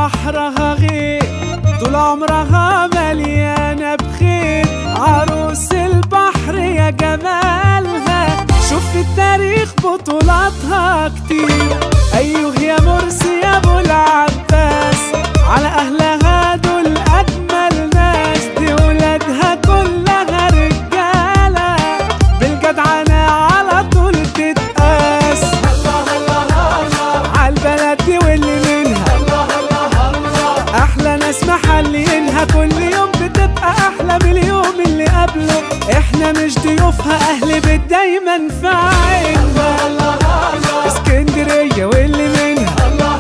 بحرها غير طول عمرها مليانة بخير عروس البحر يا جمالها شوف في التاريخ بطولاتها كتير أيوه يا مرسي يا أبو العباس على أهلها دول أجمل ناس دي ولادها كلها رجالة بالجدعنة على طول تتقاس عالبلد دي واللي منها احلى ناس محلينها كل يوم بتبقى احلى من اليوم اللي قبله احنا مش ضيوفها اهل بيت دايما في عينها اسكندريه واللي منها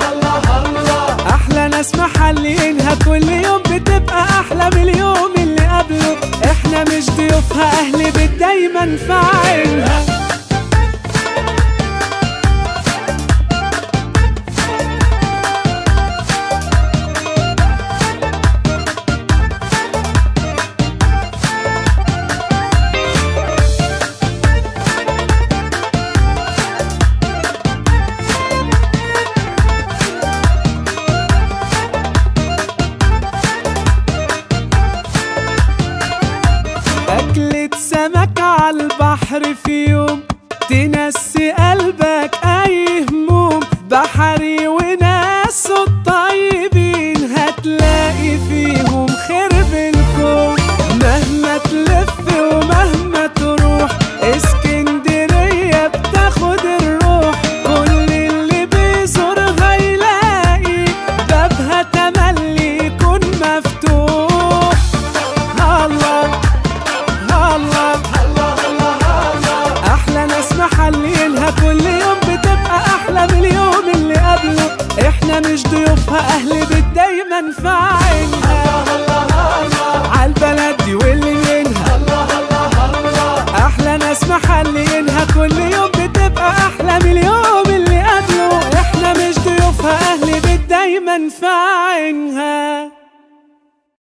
احلى ناس محلينها كل يوم بتبقى احلى من اليوم اللي قبله احنا مش ضيوفها اهل بيت دايما في عينها أكلة سمك عالبحر في يوم تنسي قلبك أي هموم بحري وناس الطيبين هتلاقي فيهم خير بالكون مهما تلف ومهما تروح اسكندرية بتاخد الروح كل اللي بيزورها يلاقي بابها تملي يكون مفتوح الله الله احلى ناس محلينها كل يوم بتبقى احلى من اليوم اللي قبله احنا مش ضيوفها اهل بيت دايما في